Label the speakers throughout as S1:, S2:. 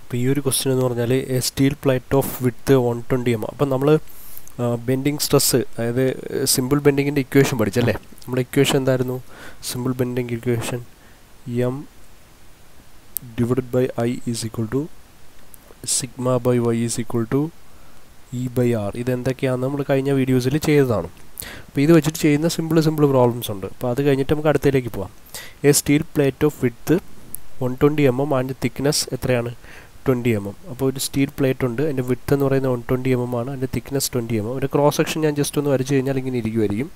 S1: അപ്പോൾ ഈ ഒരു ക്വസ്റ്റ്യൻ എന്ന് പറഞ്ഞാൽ a steel plate of width one twenty M അപ്പം നമ്മൾ ബെൻഡിങ് സ്ട്രെസ് അതായത് സിമ്പിൾ ബെൻഡിങ്ങിൻ്റെ ഇക്വേഷൻ പഠിച്ചല്ലേ നമ്മുടെ ഇക്വേഷൻ എന്തായിരുന്നു simple bending equation M divided by I is equal to sigma by Y is equal to E by R ഇതെന്തൊക്കെയാണെന്ന് നമ്മൾ കഴിഞ്ഞ വീഡിയോസിൽ ചെയ്തതാണ് അപ്പോൾ ഇത് വെച്ചിട്ട് ചെയ്യുന്ന സിമ്പിൾ സിമ്പിൾ പ്രോബ്ലംസ് ഉണ്ട് അപ്പോൾ അത് കഴിഞ്ഞിട്ട് നമുക്ക് അടുത്തതിലേക്ക് പോവാം a steel plate of width one twenty M M and thickness എത്രയാണ് ട്വൻറ്റി എം എം അപ്പോൾ ഒരു സ്റ്റീൽ പ്ലേറ്റ് ഉണ്ട് അതിൻ്റെ വിത്ത് എന്ന് പറയുന്നത് വൺ ട്വൻറ്റി എം എം ആണ് അതിൻ്റെ തിക്നെസ് ട്വൻറ്റി എം എം ഒരു ക്രോസ് സെക്ഷൻ ഞാൻ ജസ്റ്റ് ഒന്ന് വരച്ച് കഴിഞ്ഞാൽ ഇങ്ങനെ ഇരിക്കുമായിരിക്കും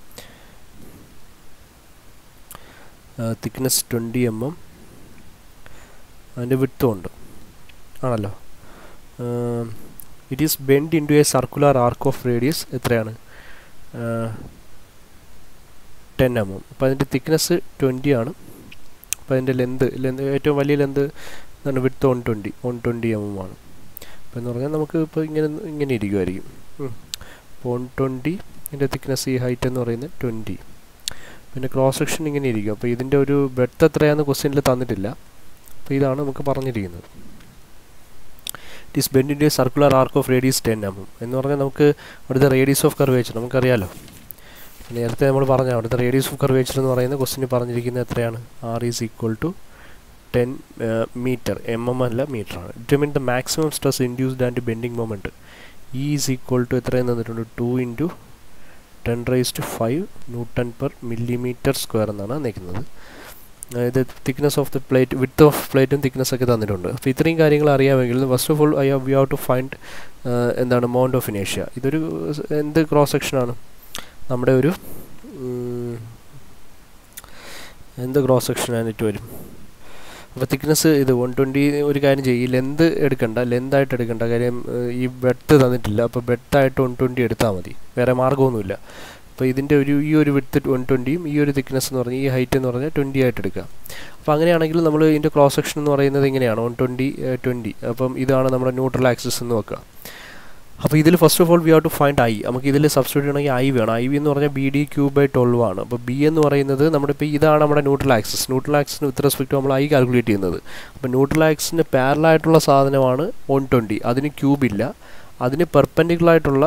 S1: തിക്നെസ് ട്വൻറ്റി എം എം അതിൻ്റെ വിത്തും ഉണ്ട് ആണല്ലോ it is bend into a circular arc of radius എത്രയാണ് ടെൻ എം എം അപ്പോൾ അതിൻ്റെ തിക്നെസ് ട്വൻറ്റി ആണ് അപ്പോൾ അതിൻ്റെ ലെന്ത് ലെന്ത് ഏറ്റവും വലിയ ലെന്ത് എന്താണ് width one twenty one twenty M M ആണ് അപ്പോൾ എന്ന് പറഞ്ഞാൽ നമുക്ക് ഇപ്പോൾ ഇങ്ങനെ ഇങ്ങനെ ഇരിക്കുമായിരിക്കും അപ്പോൾ വൺ ട്വൻറ്റി ഇതിൻ്റെ തിക്നെസ് ഈ ഹൈറ്റ് എന്ന് പറയുന്നത് ട്വൻറ്റി പിന്നെ ക്രോസ് സെക്ഷൻ ഇങ്ങനെ ഇരിക്കും അപ്പോൾ ഇതിൻ്റെ ഒരു ബെഡ്ത്ത് എത്രയാണെന്ന് ക്വസ്റ്റ്യനിൽ തന്നിട്ടില്ല അപ്പോൾ ഇതാണ് നമുക്ക് പറഞ്ഞിരിക്കുന്നത് it is bend in a circular arc of radius ten M M എന്ന് പറഞ്ഞാൽ നമുക്ക് അവിടുത്തെ റേഡിയസ് ഓഫ് കർവേച്ചർ നമുക്കറിയാലോ നേരത്തെ നമ്മൾ പറഞ്ഞ അവിടുത്തെ റേഡിയസ് ഓഫ് കർവേച്ചർ എന്ന് പറയുന്ന ക്വസ്റ്റിന് പറഞ്ഞിരിക്കുന്നത് എത്രയാണ് R is equal to ten meter M M അല്ല മീറ്റർ ആണ് determine the maximum stress induced and bending moment E is equal to എത്രയും തന്നിട്ടുണ്ട് two into ten raise to five newton per millimetre square എന്നാണ് നിൽക്കുന്നത് അതായത് thickness of the plate width of പ്ലേറ്റും thickness ഒക്കെ തന്നിട്ടുണ്ട് അപ്പോൾ ഇത്രയും കാര്യങ്ങൾ അറിയാമെങ്കിൽ first of all I have we have to find എന്താണ് മൗണ്ട് ഓഫ് ഇനേഷ്യ ഇതൊരു എന്ത് ക്രോസ് സെക്ഷനാണ് നമ്മുടെ ഒരു എന്ത് ക്രോസ് സെക്ഷൻ ആയിട്ട് വരും അപ്പോൾ തിക്നെസ് ഇത് വൺ ട്വൻറ്റി ഒരു കാര്യം ചെയ്യും ഈ ലെന്ത് എടുക്കണ്ട ലെന്തായിട്ട് എടുക്കണ്ട കാര്യം ഈ ബെഡ് തന്നിട്ടില്ല അപ്പോൾ ബെഡായിട്ട് വൺ ട്വൻറ്റി എടുത്താൽ മതി വേറെ മാർഗ്ഗമൊന്നുമില്ല അപ്പോൾ ഇതിൻ്റെ ഒരു ഈ ഒരു വിത്ത് വൺ ട്വൻറ്റിയും ഈ ഒരു തിക്നെസ് എന്ന് പറഞ്ഞാൽ ഈ ഹൈറ്റ് എന്ന് പറഞ്ഞാൽ ട്വൻറ്റി ആയിട്ട് എടുക്കുക അപ്പോൾ അങ്ങനെയാണെങ്കിൽ നമ്മൾ ഇതിൻ്റെ ക്രോസ് സെക്ഷൻ എന്ന് പറയുന്നത് ഇങ്ങനെയാണ് വൺ ട്വൻറ്റി ട്വൻറ്റി അപ്പം ഇതാണ് നമ്മുടെ ന്യൂട്രൽ ആക്സിസ് എന്ന് വെക്കുക അപ്പോൾ ഇതിൽ first of all we have to find I നമുക്ക് ഇതിൽ സബ്സ്റ്റിറ്റ്യൂട്ട് ചെയ്യണമെങ്കിൽ ഐ വേണം ഐ വി എന്ന് പറഞ്ഞാൽ B D cube by twelve ആണ് അപ്പോൾ ബി എന്ന് പറയുന്നത് നമ്മുടെ ഇപ്പോൾ ഇതാണ് നമ്മുടെ ന്യൂട്രൽ ആക്സിസ് ന്യൂട്രൽ ആക്സിന് വിത്ത് റെസ്പെക്ട് നമ്മൾ ഐ കാൽക്കുലേറ്റ് ചെയ്യുന്നത് അപ്പോൾ ന്യൂട്രൽ ആക്സിന് പാരലായിട്ടുള്ള സാധനമാണ് വൺ ട്വൻറ്റി അതിന് ക്യൂബ് ഇല്ല അതിന് പെർപ്പൻഡിക്കുലറായിട്ടുള്ള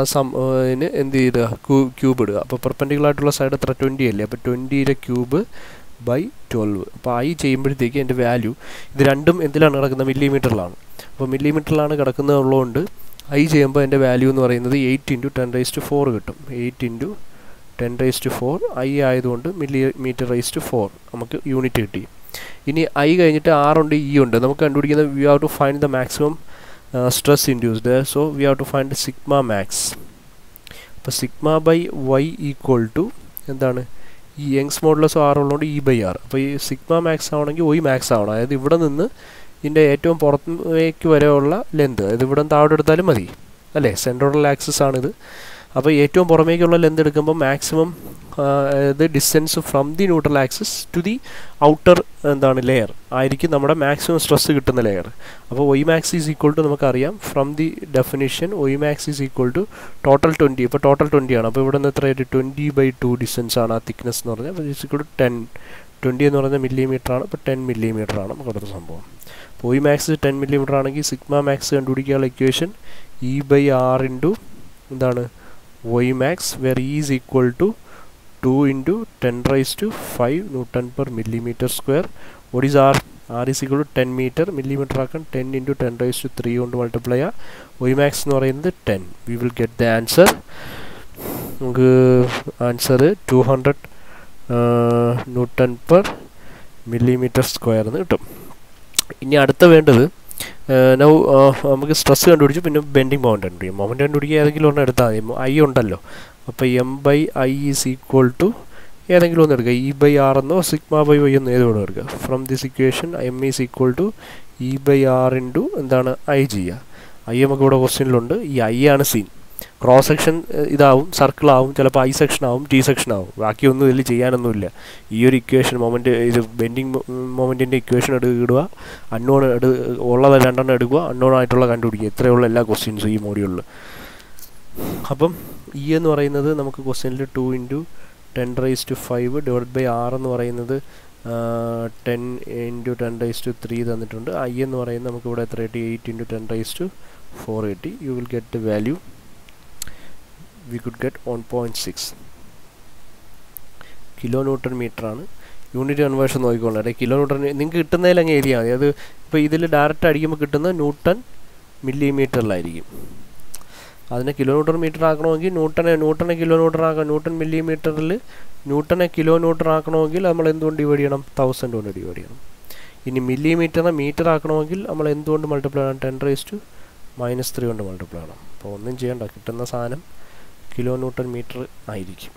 S1: സംന് എന്ത് ചെയ്യുക ക്യൂബ് ഇടുക അപ്പോൾ പെർപ്പൻഡിക്കുലറായിട്ടുള്ള സൈഡ് എത്ര ട്വൻറ്റി അല്ലേ അപ്പോൾ ട്വൻറ്റിയുടെ ക്യൂബ് ബൈ ട്വൽവ് അപ്പോൾ ഐ ചെയ്യുമ്പോഴത്തേക്ക് എൻ്റെ വാല്യൂ ഇത് രണ്ടും എന്തിലാണ് കിടക്കുന്നത് മില്ലിമീറ്ററിലാണ് അപ്പോൾ മില്ലിമീറ്ററിലാണ് കിടക്കുന്നതുള്ളതുകൊണ്ട് ഐ ചെയ്യുമ്പോൾ എൻ്റെ വാല്യൂ എന്ന് പറയുന്നത് eight into ten raise to four കിട്ടും eight into ten raise to four I ആയതുകൊണ്ട് millimeter raise to four നമുക്ക് യൂണിറ്റ് കിട്ടി ഇനി ഐ കഴിഞ്ഞിട്ട് ആറുണ്ട് ഇ ഉണ്ട് നമുക്ക് കണ്ടുപിടിക്കുന്നത് we have to find the maximum stress induced so we have to find sigma max അപ്പോൾ sigma by Y equal to എന്താണ് ഈ യങ്സ് മോഡലസ് ആർ ഉള്ളതുകൊണ്ട് ഇ ബൈ ആർ അപ്പോൾ ഈ സിഗ്മ മാക്സ് ആവണമെങ്കിൽ ഒയ് മാക്സ് ആവണം അതായത് ഇവിടെ നിന്ന് ഇതിൻ്റെ ഏറ്റവും പുറത്തേക്ക് വരെയുള്ള ലെന്ത് അതായത് ഇവിടെ താഴെ എടുത്താലും മതി അല്ലേ സെൻട്രൽ ആക്സിസ് ആണിത് അപ്പോൾ ഏറ്റവും പുറമേക്കുള്ള ലെന്ത് എടുക്കുമ്പോൾ മാക്സിമം അതായത് distance from the neutral axis to the outer എന്താണ് ലെയർ ആയിരിക്കും നമ്മുടെ മാക്സിമം സ്ട്രെസ് കിട്ടുന്ന ലെയർ അപ്പോൾ Y max is equal to നമുക്കറിയാം from the definition Y max is equal to total twenty ഇപ്പോൾ ടോട്ടൽ ട്വൻറ്റി ആണ് അപ്പോൾ ഇവിടെ നിന്ന് എത്രയായിട്ട് ട്വൻറ്റി ബൈ ടു ഡിസ്റ്റൻസ് ആണ് ആ തിക്നെസ് എന്ന് പറഞ്ഞാൽ അപ്പോൾ is equal to ten twenty എന്ന് പറയുന്നത് മില്ലിമീറ്റർ ആണ് അപ്പോൾ ടെൻ മില്ലിമീറ്റർ ആണ് നമുക്കടുത്ത സംഭവം പോയി മാക്സ് ടെൻ മില്ലിമീറ്റർ ആണെങ്കിൽ സിഗ്മ മാക്സ് കണ്ടുപിടിക്കാനുള്ള equation E by R into എന്താണ് Y max where is equal to two into ten raise to five newton per millimetre square what is R R is equal to ten meter millimetre ആക്കാൻ ten into ten raise to three കൊണ്ട് multiply ചെയ്യുക Y max എന്ന് പറയുന്നത് ten we will get the answer നമുക്ക് answer two hundred newton per millimetre square എന്ന് കിട്ടും ഇനി അടുത്ത വേണ്ടത് നൗ നമുക്ക് സ്ട്രെസ് കണ്ടുപിടിച്ചു പിന്നെ ബെൻഡിങ് മൊമെൻ്റ് കണ്ടുപിടിക്കും മൊമെൻ്റ് കണ്ടുപിടിക്കുക ഏതെങ്കിലും ഒന്നും എടുത്താൽ മതി ഐ ഉണ്ടല്ലോ അപ്പോൾ M by I is equal to ഏതെങ്കിലും ഒന്ന് എടുക്കുക ഇ ബൈ ആർ എന്നോ സിഗ്മ ബൈ വൈ എന്നോ ഏതോടെ എടുക്കുക from this equation M is equal to E by R into എന്താണ് ഐ ചെയ്യുക ഐ നമുക്ക് ഇവിടെ ക്വസ്റ്റ്യനിലുണ്ട് ഈ ഐ ആണ് സീൻ ക്രോസ് സെക്ഷൻ ഇതാവും സർക്കിൾ ആവും ചിലപ്പോൾ ഐ സെക്ഷൻ ആവും ടി സെക്ഷൻ ആവും ബാക്കിയൊന്നും ഇതിൽ ചെയ്യാനൊന്നുമില്ല ഈ ഒരു ഇക്വേഷൻ മൊമെൻറ്റ് ഇത് ബെൻഡിങ് മൊമെൻറ്റിൻ്റെ ഇക്വേഷൻ എടു ഇടുക അൺനോൺ എടു ഉള്ളത് രണ്ടെണ്ണം എടുക്കുക അൺനോൺ ആയിട്ടുള്ള കണ്ടുപിടിക്കുക ഇത്രയുള്ള എല്ലാ ക്വസ്റ്റ്യൻസും ഈ മോഡ്യൂളിൽ അപ്പം ഇ എന്ന് പറയുന്നത് നമുക്ക് ക്വസ്റ്റ്യനിൽ two into ten raise to five divide by R എന്ന് പറയുന്നത് ten into ten raise to three തന്നിട്ടുണ്ട് ഐ എന്ന് പറയുന്നത് നമുക്ക് ഇവിടെ എത്ര കിട്ടി eight into ten raise to four കിട്ടി you will get value we could get one point six kilo newton മീറ്ററാണ് യൂണിറ്റ് കൺവേർഷൻ നോക്കിക്കൊള്ളട്ടെ കിലോ ന്യൂട്ടൺ നിങ്ങൾക്ക് കിട്ടുന്നതിൽ അങ്ങ് എഴുതിയാൽ മതി അത് ഇപ്പോൾ ഇതിൽ ഡയറക്റ്റ് അടിക്കുമ്പോൾ കിട്ടുന്നത് ന്യൂട്ടൺ മില്ലിമീറ്ററിലായിരിക്കും അതിനെ കിലോ ന്യൂട്ടൺ മീറ്റർ ആക്കണമെങ്കിൽ ന്യൂട്ടനെ ന്യൂട്ടനെ കിലോ ന്യൂട്ടൺ ആക്കാം ന്യൂട്ടൺ മില്ലിമീറ്ററിൽ ന്യൂട്ടനെ കിലോ ന്യൂട്ടൺ ആക്കണമെങ്കിൽ നമ്മൾ എന്തുകൊണ്ട് ഡിവൈഡ് ചെയ്യണം തൗസൻഡ് കൊണ്ട് ഡിവൈഡ് ചെയ്യണം ഇനി മില്ലിമീറ്ററിനെ മീറ്റർ ആക്കണമെങ്കിൽ നമ്മൾ എന്തുകൊണ്ട് മൾട്ടിപ്ലൈ ചെയ്യണം ten raise to minus three കൊണ്ട് മൾട്ടിപ്ലൈ ചെയ്യണം അപ്പോൾ ഒന്നും ചെയ്യണ്ട കിട്ടുന്ന സാധനം കിലോ ന്യൂട്ടൺ മീറ്റർ ആയിരിക്കും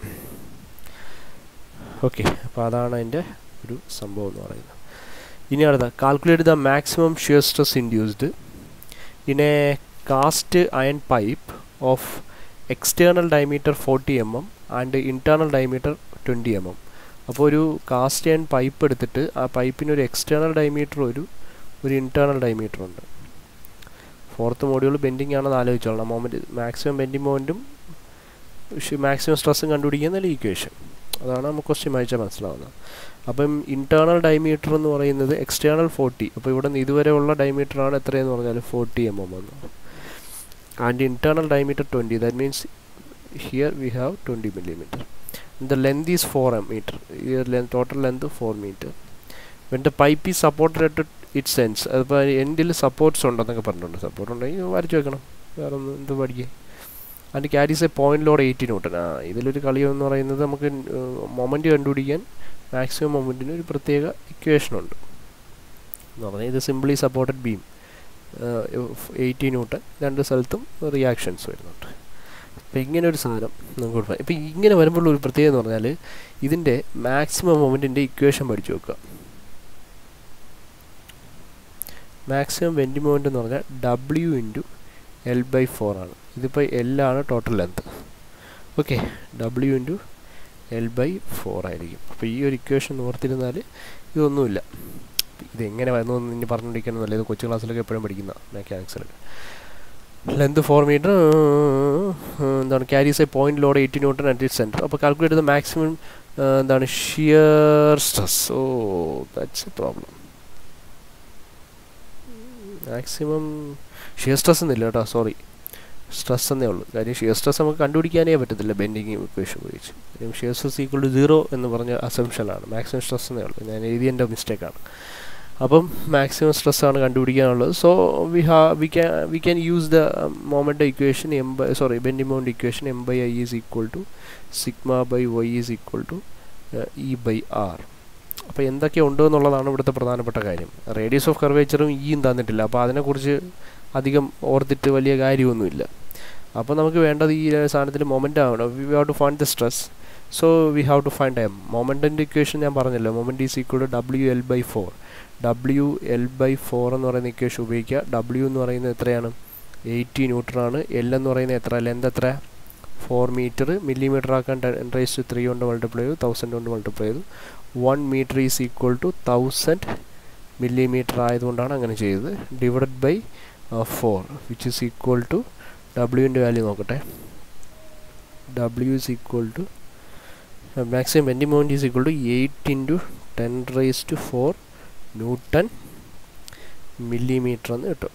S1: ഓക്കെ അപ്പോൾ അതാണ് അതിൻ്റെ ഒരു സംഭവം എന്ന് പറയുന്നത് ഇനി അടുത്ത calculate the maximum shear stress induced in a cast iron pipe of external diameter forty M M and internal diameter twenty M M അപ്പോൾ ഒരു കാസ്റ്റ് അയൺ പൈപ്പ് എടുത്തിട്ട് ആ പൈപ്പിന് ഒരു എക്സ്റ്റേണൽ ഡയമീറ്റർ ഒരു ഒരു ഇൻറ്റേർണൽ ഡയമീറ്റർ ഉണ്ട് ഫോർത്ത് മോഡ്യൂൾ ബെൻഡിങ് ആണെന്ന് ആലോചിച്ചോളണം മൊമെൻറ്റ് മാക്സിമം ബെൻഡിങ് മൊമെൻറ്റും മാക്സിമം സ്ട്രെസ്സും കണ്ടുപിടിക്കുന്ന ഈക്വേഷൻ അതാണ് നമുക്ക് ക്വസ്റ്റ്യൻ വായിച്ചാൽ മനസ്സിലാവുന്നത് അപ്പം ഇൻറ്റേർണൽ ഡയമീറ്റർ എന്ന് പറയുന്നത് എക്സ്റ്റേണൽ ഫോർട്ടി അപ്പോൾ ഇവിടെ നിന്ന് ഇതുവരെ ഉള്ള ഡയമീറ്ററാണ് എത്രയെന്ന് പറഞ്ഞാൽ ഫോർട്ടി എം എം എന്ന് and internal diameter twenty that means here we have twenty millimeter the length is four M meter here total length four meter when the pipe ഈ സപ്പോർട്ടഡ് അറ്റ് ഇറ്റ് സെൻസ് അതിപ്പോൾ എൻഡിൽ supports ഉണ്ടെന്നൊക്കെ പറഞ്ഞിട്ടുണ്ട് support ഉണ്ടെങ്കിൽ വരച്ച് വെക്കണം വേറെ ഒന്ന് എന്ത് പഠിക്കുക and carries a point load eighty newton ആ ഇതിലൊരു കളി എന്ന് പറയുന്നത് നമുക്ക് മൊമെൻറ്റ് കണ്ടുപിടിക്കാൻ മാക്സിമം മൊമെൻറ്റിന് ഒരു പ്രത്യേക ഇക്വേഷൻ ഉണ്ട് എന്ന് പറഞ്ഞാൽ ഇത് simply supported beam eighty newton രണ്ട് സ്ഥലത്തും റിയാക്ഷൻസ് വരുന്നുണ്ട് അപ്പോൾ ഇങ്ങനെ ഒരു സാധനം നമുക്ക് ഇപ്പോൾ ഇങ്ങനെ വരുമ്പോൾ ഒരു പ്രത്യേകത എന്ന് പറഞ്ഞാൽ ഇതിൻ്റെ മാക്സിമം മൊമെൻറ്റിൻ്റെ ഇക്വേഷൻ പഠിച്ചു വെക്കുക മാക്സിമം വെൻറ്റി മൊമെൻ്റ് എന്ന് പറഞ്ഞാൽ W into L by four ആണ് ഇതിപ്പോൾ എൽ ആണ് total length okay W into L by four ആയിരിക്കും അപ്പോൾ ഈ ഒരു ഇക്വേഷൻ ഓർത്തിരുന്നാൽ ഇതൊന്നുമില്ല ഇതെങ്ങനെ വരുന്നു എന്ന് ഇനി പറഞ്ഞുകൊണ്ടിരിക്കണമെന്നല്ല ഇത് കൊച്ചു ക്ലാസ്സിലൊക്കെ എപ്പോഴും പഠിക്കുന്ന മെക്കാനിക്സിലൊക്കെ ലെന്ത് ഫോർ മീറ്റർ എന്താണ് carries a point load eighty newton at it centre അപ്പോൾ കാൽക്കുലേറ്റ് ചെയ്ത മാക്സിമം എന്താണ് shear stress oh that's a problem maximum shear stress എന്നില്ല കേട്ടോ സോറി സ്ട്രെസ് എന്നേ ഉള്ളൂ കാര്യം ഷിയർ സ്ട്രെസ് നമുക്ക് കണ്ടുപിടിക്കാനേ പറ്റത്തില്ല ബെൻഡിങ് ഇക്വേഷൻ ഉപയോഗിച്ച് കാര്യം shear stress equal to zero എന്ന് പറഞ്ഞ അസംഷനാണ് മാക്സിമം സ്ട്രെസ് എന്നേ ഉള്ളൂ ഞാൻ എഴുതിയതിൻ്റെ മിസ്റ്റേക്കാണ് അപ്പം മാക്സിമം സ്ട്രെസ് ആണ് കണ്ടുപിടിക്കാനുള്ളത് so we ha we can we can use the moment equation M by sorry bending moment equation M by I is equal to sigma by Y is equal to E by R അപ്പോൾ എന്തൊക്കെ ഉണ്ട് എന്നുള്ളതാണ് ഇവിടുത്തെ പ്രധാനപ്പെട്ട കാര്യം radius of കർവേച്ചറും ഇയും തന്നിട്ടില്ല അപ്പോൾ അതിനെക്കുറിച്ച് അധികം ഓർത്തിട്ട് വലിയ കാര്യമൊന്നുമില്ല അപ്പോൾ നമുക്ക് വേണ്ടത് ഈ സാധനത്തിൽ മൊമെൻ്റ് ആവണം we have to find the stress so we have to find M മൊമെൻറ്റിൻ്റെ ഇക്വേഷൻ ഞാൻ പറഞ്ഞല്ലോ moment is equal to W L by four W L by four എന്ന് പറയുന്ന ഇക്വേഷൻ ഉപയോഗിക്കുക ഡബ്ല്യു എന്ന് പറയുന്നത് എത്രയാണ് എയ്റ്റി ന്യൂട്ടറാണ് എൽ എന്ന് പറയുന്നത് എത്ര ലെന്ത് എത്ര ഫോർ മീറ്റർ മില്ലിമീറ്റർ ആക്കാൻ ടെൻ റേസ് ടു ത്രീ കൊണ്ട് മൾട്ടിപ്ലൈ ചെയ്തു തൗസൻഡ് കൊണ്ട് മൾട്ടിപ്ലൈ ചെയ്തു one metre is equal to thousand millimetre ആയതുകൊണ്ടാണ് അങ്ങനെ ചെയ്തത് divided by four which is equal to ഡബ്ല്യുവിൻ്റെ വാല്യൂ നോക്കട്ടെ W is equal to maximum വെൻറ്റി moment is equal to eight into ten raise to four newton millimetre എന്ന് കിട്ടും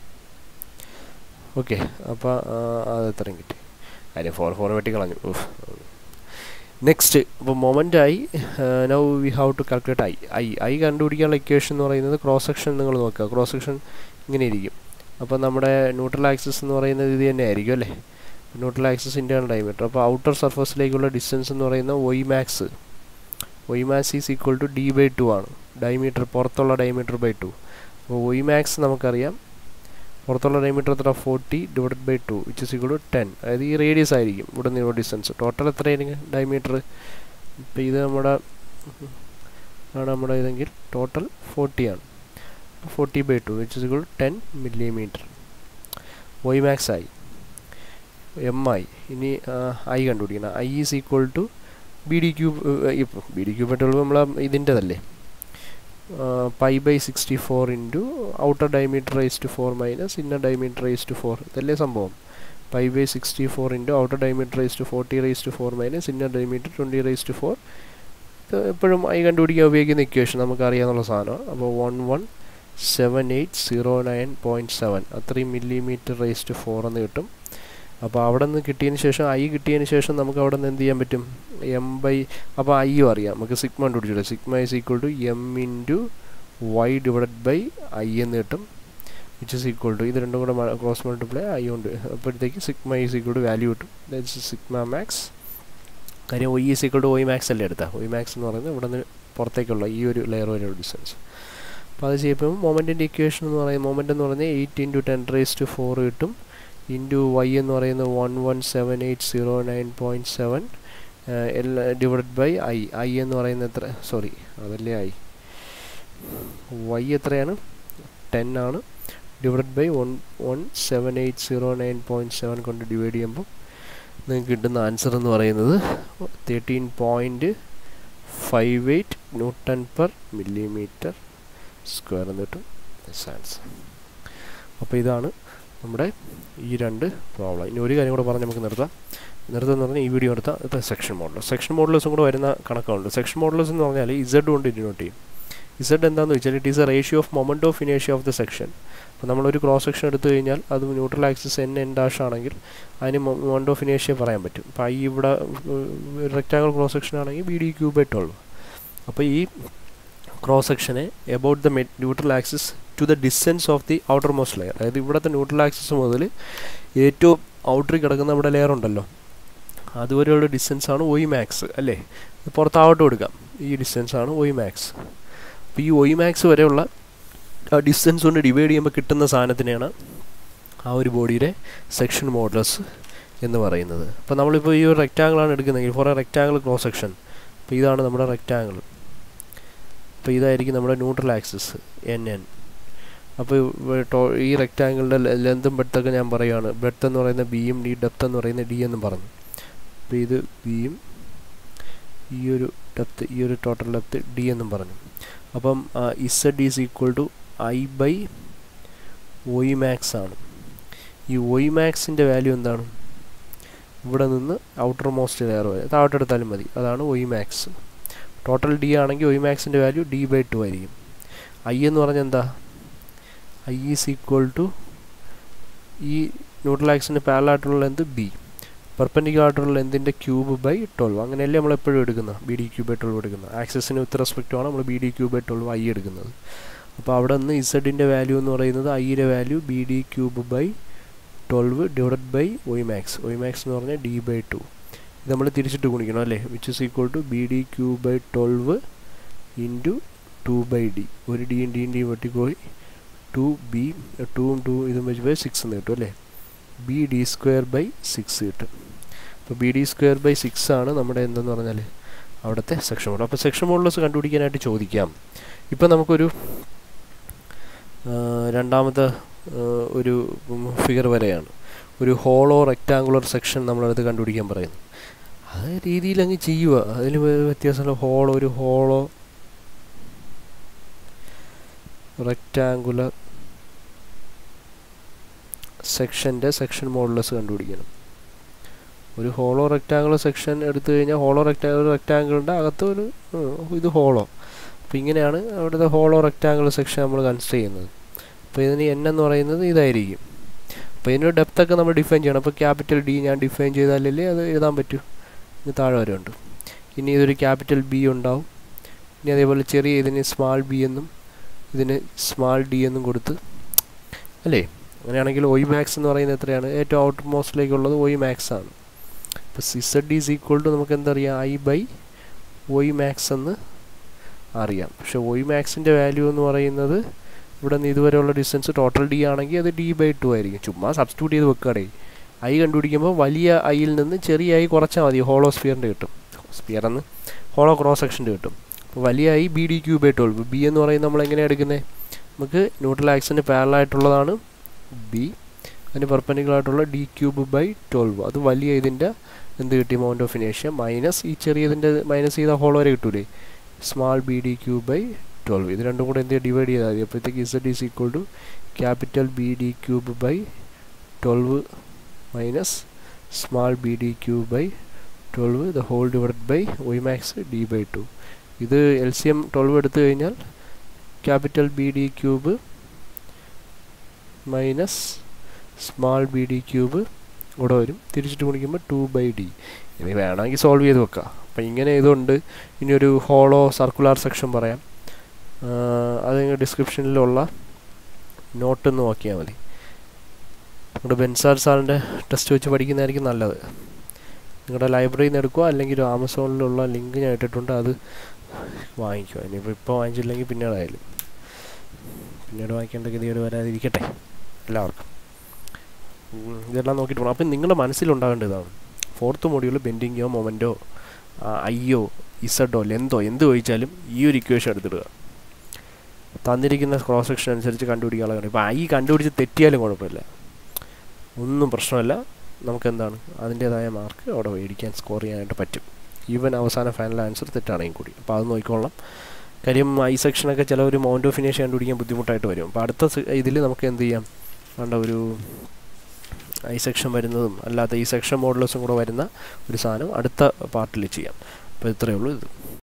S1: okay അപ്പോൾ അത് എത്രയും കിട്ടി കാര്യം ഫോർ ഫോർ വെട്ടി കളഞ്ഞു നെക്സ്റ്റ് ഇപ്പോൾ മൊമെൻ്റായി now we have to calculate I I I കണ്ടുപിടിക്കാനുള്ള ഇക്വേഷൻ എന്ന് പറയുന്നത് ക്രോസ് സെക്ഷൻ നിങ്ങൾ നോക്കുക ക്രോസ് സെക്ഷൻ ഇങ്ങനെ ഇരിക്കും അപ്പോൾ നമ്മുടെ ന്യൂട്രൽ ആക്സിസ് എന്ന് പറയുന്നത് ഇത് തന്നെ ആയിരിക്കും അല്ലേ ന്യൂട്രൽ ആക്സിസ് ഇൻറ്റേർണൽ ഡയമീറ്റർ അപ്പോൾ ഔട്ടർ സർഫസിലേക്കുള്ള ഡിസ്റ്റൻസ് എന്ന് പറയുന്നത് y max y max is equal to D by two ആണ് ഡയമീറ്റർ പുറത്തുള്ള ഡയമീറ്റർ ബൈ ടു അപ്പോൾ വൈ മാക്സ് നമുക്കറിയാം പുറത്തുള്ള ഡയമീറ്റർ എത്ര forty divide by two which is equal to ten അതായത് ഈ റേഡിയസ് ആയിരിക്കും ഇവിടെ നിന്ന് ഡിസ്റ്റൻസ് ടോട്ടൽ എത്രയായിരിക്കും ഡയമീറ്റർ ഇപ്പോൾ ഇത് നമ്മുടെ ആണ് നമ്മുടെ ഇതെങ്കിൽ ടോട്ടൽ ഫോർട്ടിയാണ് forty by two which is equal to ten millimetre y max ആയി എം ആയി ഇനി ഐ കണ്ടുപിടിക്കണം I is equal to B D cube ഇപ്പോൾ ബി ഡി ക്യൂബ് ആയിട്ടുള്ള നമ്മൾ ഇതിൻ്റെതല്ലേ pi by sixty four into outer diameter raise to four minus inner diameter raise to four ഇതല്ലേ സംഭവം pi by sixty four into outer diameter raise to forty raise to four minus inner diameter twenty raise to four ഇത് എപ്പോഴും I കണ്ടുപിടിക്കാൻ ഉപയോഗിക്കുന്ന equation നമുക്കറിയാവുന്ന സാധനമാണ് അപ്പോൾ one one seven eight zero nine point seven അത്രയും മില്ലിമീറ്റർ റേസ് ടു ഫോർ എന്ന് കിട്ടും അപ്പോൾ അവിടെ നിന്ന് കിട്ടിയതിന് ശേഷം ഐ കിട്ടിയതിന് ശേഷം നമുക്ക് അവിടെ നിന്ന് എന്ത് ചെയ്യാൻ പറ്റും എം ബൈ അപ്പോൾ ഐയും അറിയാം നമുക്ക് സിഗ്മ കണ്ടുപിടിച്ചിട്ട് sigma is equal to M into y divided by I എന്ന് കിട്ടും വിച്ച് ഇസ് ഈക്വൾ ടു ഇത് രണ്ടും കൂടെ ക്രോസ് മൾട്ടിപ്ലൈ ഐ കൊണ്ട് അപ്പോഴത്തേക്ക് sigma is equal to value കിട്ടും ദാറ്റ്സ് സിഗ്മ മാക്സ് കാര്യം y is equal to y max അല്ലേ എടുത്താൽ ഒയ് മാക്സ് എന്ന് പറയുന്നത് ഇവിടെ നിന്ന് പുറത്തേക്കുള്ള ഈ ഒരു ലെയർ വരെയുള്ള ഡിസ്റ്റൻസ് അപ്പോൾ അത് ചെയ്യുമ്പോൾ മൊമെൻറ്റിൻ്റെ ഇക്വേഷൻ എന്ന് പറയുന്നത് മൊമെൻ്റ് എന്ന് പറയുന്നത് eight into ten raise to four കിട്ടും ഇൻറ്റു വൈ എന്ന് പറയുന്നത് one one seven eight zero nine point seven L divide by I I എന്ന് പറയുന്നത് എത്ര സോറി അതല്ലേ ഐ വൈ എത്രയാണ് ടെൻ ആണ് divide by one one seven eight zero nine point seven കൊണ്ട് ഡിവൈഡ് ചെയ്യുമ്പോൾ നിങ്ങൾക്ക് കിട്ടുന്ന ആൻസർ എന്ന് പറയുന്നത് thirteen point five eight newton per millimetre square എന്ന് കിട്ടും ആൻസർ അപ്പോൾ ഇതാണ് നമ്മുടെ ഈ രണ്ട് പ്രോബ്ലം ഇനി ഒരു കാര്യം കൂടെ പറഞ്ഞ് നമുക്ക് നിർത്താം നിർത്തുക എന്ന് പറഞ്ഞാൽ ഈ വീഡിയോ എടുത്താൽ ഇപ്പോൾ സെക്ഷൻ മോഡൽ സെക്ഷൻ മോഡലേഴ്സും കൂടെ വരുന്ന കണക്കുണ്ട് സെക്ഷൻ മോഡലേഴ്സ് എന്ന് പറഞ്ഞാൽ ഇസഡ് കൊണ്ട് ഡിനോട്ട് ചെയ്യും ഇസഡ് എന്താണെന്ന് വെച്ചാൽ it is a ratio of moment of ഇനേഷ്യ ഓഫ് ദ സെക്ഷൻ അപ്പോൾ നമ്മളൊരു ക്രോസ് സെക്ഷൻ എടുത്തു കഴിഞ്ഞാൽ അത് neutral axis N N dash ആണെങ്കിൽ അതിന് മൊമെൻറ്റ് ഓഫ് ഇനേഷ്യ പറയാൻ പറ്റും അപ്പോൾ ഈ ഇവിടെ റെക്റ്റാങ്കിൾ ക്രോസ് സെക്ഷൻ ആണെങ്കിൽ ബി ഡി ക്യൂബ് ആയിട്ടുള്ളൂ അപ്പോൾ ഈ ക്രോസ് സെക്ഷനെ about the neutral axis to the distance of the outermost layer അതായത് ഇവിടുത്തെ ന്യൂട്രൽ ആക്സിസ് മുതൽ ഏറ്റവും ഔട്ടറിൽ കിടക്കുന്ന ഇവിടെ ലെയർ ഉണ്ടല്ലോ അതുവരെയുള്ള ഡിസ്റ്റൻസ് ആണ് ഒയ് മാക്സ് അല്ലേ പുറത്താവട്ട് കൊടുക്കാം ഈ ഡിസ്റ്റൻസ് ആണ് ഒയ് മാക്സ് അപ്പോൾ ഈ ഒയ് മാക്സ് വരെയുള്ള ആ ഡിസ്റ്റൻസ് കൊണ്ട് ഡിവൈഡ് ചെയ്യുമ്പോൾ കിട്ടുന്ന സാധനത്തിനെയാണ് ആ ഒരു ബോഡിയുടെ സെക്ഷൻ മോഡലസ് എന്ന് പറയുന്നത് അപ്പോൾ നമ്മളിപ്പോൾ ഈ ഒരു റെക്റ്റാങ്കിളാണ് എടുക്കുന്നതെങ്കിൽ for a rectangle cross section അപ്പോൾ ഇതാണ് നമ്മുടെ റെക്റ്റാങ്കിൾ അപ്പോൾ ഇതായിരിക്കും നമ്മുടെ ന്യൂട്രൽ ആക്സിസ് എൻ എൻ അപ്പോൾ ഈ റെക്റ്റാങ്കിളിൻ്റെ ലെന്തും ബെഡ്ത്തൊക്കെ ഞാൻ പറയുകയാണ് ബെഡ്ത്ത് എന്ന് പറയുന്നത് ബിയും ഡി ഡെപ്ത് എന്ന് പറയുന്നത് ഡി എന്നും പറഞ്ഞു അപ്പോൾ ഇത് ബിയും ഈ ഒരു ഡെപ്ത് ഈ ഒരു ടോട്ടൽ ഡെപ്ത് ഡി എന്നും പറഞ്ഞു അപ്പം Z is equal to I by y max ആണ് ഈ ഒയ് മാക്സിൻ്റെ വാല്യൂ എന്താണ് ഇവിടെ നിന്ന് ഔട്ടർ മോസ്റ്റ് ലെയർ വരെ താഴോട്ടെടുത്താലും മതി അതാണ് ഒയ് മാക്സ് ടോട്ടൽ ഡി ആണെങ്കിൽ ഒയ് മാക്സിൻ്റെ വാല്യൂ ഡി ബൈ ടു ആയിരിക്കും ഐ എന്ന് പറഞ്ഞാൽ എന്താ ഐ ഈസ് ഈക്വൽ ടു ഈ ന്യൂട്രൽ ആക്സിന് പാരലായിട്ടുള്ള ലെന്ത് ബി പെർപ്പൻഡിക്കുലർ ആയിട്ടുള്ള ലെന്തിൻ്റെ ക്യൂബ് ബൈ ട്വൽവ് അങ്ങനെയല്ലേ നമ്മൾ എപ്പോഴും എടുക്കുന്നത് B D cube by twelve എടുക്കുന്നത് ആക്സസിന് വിത്ത് റെസ്പെക്റ്റ് ആണ് നമ്മൾ B D cube by twelve I എടുക്കുന്നത് അപ്പോൾ അവിടെ നിന്ന് ഇസഡിൻ്റെ വാല്യൂ എന്ന് പറയുന്നത് ഐയുടെ value B D cube by twelve divide by y max ഒയ് മാക്സ് എന്ന് പറഞ്ഞാൽ ഡി ബൈ ടു ഇത് നമ്മൾ തിരിച്ചിട്ട് ഗുണിക്കണം അല്ലേ which is equal to B D cube by twelve into two by D ഒരു ഡിയും ഡിയും ഡിയും വെട്ടിപ്പോയി ടു ബി ടൂവും ടു ഇതും വെച്ച് പോയി സിക്സ് എന്ന് കിട്ടും അല്ലേ B D square by six കിട്ടും അപ്പോൾ B D square by six ആണ് നമ്മുടെ എന്തെന്ന് പറഞ്ഞാൽ അവിടുത്തെ സെക്ഷൻ മോഡൽ അപ്പോൾ സെക്ഷൻ മോഡൽസ് കണ്ടുപിടിക്കാനായിട്ട് ചോദിക്കാം ഇപ്പം നമുക്കൊരു രണ്ടാമത്തെ ഒരു ഫിഗർ വരെയാണ് ഒരു ഹോളോ റെക്റ്റാങ്കുലർ സെക്ഷൻ നമ്മളടുത്ത് കണ്ടുപിടിക്കാൻ പറയുന്നു അത് രീതിയിൽ അങ്ങ് ചെയ്യുക അതിൽ വ്യത്യാസമുള്ള ഹോളോ ഒരു ഹോളോ റെക്റ്റാങ്കുലർ സെക്ഷൻ്റെ സെക്ഷൻ മോഡുലസ് കണ്ടുപിടിക്കണം ഒരു ഹോളോ റെക്റ്റാങ്കുലർ സെക്ഷൻ എടുത്തു കഴിഞ്ഞാൽ ഹോളോ റെക്റ്റാങ്കുലർ റെക്റ്റാങ്കിളിൻ്റെ അകത്ത് ഒരു ഇത് ഹോളോ അപ്പോൾ ഇങ്ങനെയാണ് അവിടുത്തെ ഹോളോ റെക്റ്റാങ്കുലർ സെക്ഷൻ നമ്മൾ കൺസിഡർ ചെയ്യുന്നത് അപ്പോൾ ഇതിന് എൻ എന്ന് പറയുന്നത് ഇതായിരിക്കും അപ്പോൾ ഇതിൻ്റെ ഡെപ്ത്തൊക്കെ നമ്മൾ ഡിഫൈൻ ചെയ്യണം അപ്പോൾ ക്യാപിറ്റൽ ഡി ഞാൻ ഡിഫൈൻ ചെയ്താലല്ലേ അത് എഴുതാൻ പറ്റൂ ഇത് താഴെ വരെ ഉണ്ട് ഇനി ഇതൊരു ക്യാപിറ്റൽ ബി ഉണ്ടാവും ഇനി അതേപോലെ ചെറിയ ഇതിന് സ്മാൾ ബി എന്നും ഇതിന് സ്മാൾ ഡി എന്നും കൊടുത്ത് അല്ലേ അങ്ങനെയാണെങ്കിൽ ഒയ് മാക്സ് എന്ന് പറയുന്നത് എത്രയാണ് ഏറ്റവും ഔട്ടർ മോസ്റ്റിലേക്കുള്ളത് ഒയ് മാക്സ് ആണ് അപ്പോൾ സിസഡ് ഈസ് ഈക്വൽ ടു നമുക്ക് എന്തറിയാം ഐ ബൈ ഒയ് മാക്സ് എന്ന് അറിയാം പക്ഷേ ഒയ് മാക്സിൻ്റെ വാല്യൂ എന്ന് പറയുന്നത് ഇവിടെ നിന്ന് ഇതുവരെയുള്ള ഡിസ്റ്റൻസ് ടോട്ടൽ ഡി ആണെങ്കിൽ അത് ഡി ബൈ ടു ആയിരിക്കും ചുമ്മാ സബ്സ്റ്റിറ്റ്യൂട്ട് ചെയ്ത് വെക്കുകടേ ഐ കണ്ടുപിടിക്കുമ്പോൾ വലിയ ഐയിൽ നിന്ന് ചെറിയ ഐ കുറച്ചാൽ മതി ഹോളോ സ്ഫിയറിൻ്റെ കിട്ടും സ്ഫിയർ എന്ന് ഹോളോ ക്രോസ് സെക്ഷൻ്റെ കിട്ടും അപ്പോൾ വലിയ I B D cube by twelve B എന്ന് പറയുന്നത് നമ്മൾ എങ്ങനെയാണ് എടുക്കുന്നത് നമുക്ക് ന്യൂട്രൽ ആക്സിന് പാരലായിട്ടുള്ളതാണ് ബി അതിന് പെർപ്പൻഡിക്കുലർ ആയിട്ടുള്ള ഡി ക്യൂബ് ബൈ ട്വൽവ് അത് വലിയ ഇതിൻ്റെ എന്ത് കിട്ടി മൗണ്ട് ഓഫ് ഇനേഷ്യ മൈനസ് ഈ ചെറിയതിൻ്റെ മൈനസ് ചെയ്ത ഹോൾ വരെ കിട്ടൂലേ small B D cube by twelve ഇത് രണ്ടും കൂടെ എന്ത് ഡിവൈഡ് ചെയ്താൽ മതി അപ്പോഴത്തേക്ക് Z is equal to capital B D cube by twelve minus small B D cube by twelve the whole divide by y max D by two ഇത് L C M twelve എടുത്തു കഴിഞ്ഞാൽ capital B D cube minus small B D cube ഇവിടെ വരും തിരിച്ചിട്ട് ഗുണിക്കുമ്പോൾ to by D ഇനി വേണമെങ്കിൽ solve ചെയ്ത് വെക്കാം അപ്പം ഇങ്ങനെ ഇതുണ്ട് ഇനി ഒരു ഹോളോ സർക്കുലാർ സെക്ഷൻ പറയാം അത് ഡിസ്ക്രിപ്ഷനിലുള്ള നോട്ട് ഒന്ന് നോക്കിയാൽ മതി നമ്മുടെ ബെൻസാർ സാറിൻ്റെ ടെസ്റ്റ് വെച്ച് പഠിക്കുന്നതായിരിക്കും നല്ലത് നിങ്ങളുടെ ലൈബ്രറിയിൽ നിന്ന് എടുക്കുക അല്ലെങ്കിൽ ആമസോണിലുള്ള ലിങ്ക് ഞാൻ ഇട്ടിട്ടുണ്ട് അത് വാങ്ങിക്കുക ഇനിയിപ്പോൾ ഇപ്പോൾ വാങ്ങിച്ചില്ലെങ്കിൽ പിന്നീടായാലും പിന്നീട് വാങ്ങിക്കേണ്ട ഗതികേട് വരാതിരിക്കട്ടെ എല്ലാവർക്കും ഇതെല്ലാം നോക്കിയിട്ട് പോകണം അപ്പം നിങ്ങളുടെ മനസ്സിലുണ്ടാകേണ്ട ഇതാണ് ഫോർത്ത് മോഡ്യൂൾ ബെൻഡിങ്ങോ മൊമെൻറ്റോ ഐയോ ഇസഡോ ലെന്തോ എന്ത് ചോദിച്ചാലും ഈ ഒരു ഇക്വേഷൻ എടുത്തിടുക തന്നിരിക്കുന്ന ക്രോസ് സെക്ഷൻ അനുസരിച്ച് കണ്ടുപിടിക്കാനുള്ള കാര്യം ഇപ്പോൾ ഐ കണ്ടുപിടിച്ച് തെറ്റിയാലും കുഴപ്പമില്ല ഒന്നും പ്രശ്നമല്ല നമുക്ക് എന്താണ് അതിൻ്റേതായ മാർക്ക് അവിടെ മേടിക്കാൻ സ്കോർ ചെയ്യാനായിട്ട് പറ്റും ഈവൻ അവസാന ഫൈനൽ ആൻസർ തെറ്റാണെങ്കിൽ കൂടി അപ്പോൾ അത് നോക്കിക്കൊള്ളാം കാര്യം ഐ സെക്ഷനൊക്കെ ചിലവർ മൗണ്ട് ഓഫ് ഫിനിഷ് കണ്ടുപിടിക്കാൻ ബുദ്ധിമുട്ടായിട്ട് വരും അപ്പോൾ അടുത്ത ഇതിൽ നമുക്ക് എന്ത് ചെയ്യാം വേണ്ട ഒരു ഐ സെക്ഷൻ വരുന്നതും അല്ലാത്ത ഈ സെക്ഷൻ മോഡലേഴ്സും കൂടെ വരുന്ന ഒരു സാധനം അടുത്ത പാർട്ടിൽ ചെയ്യാം അപ്പോൾ ഇത്രയേ ഉള്ളൂ ഇത്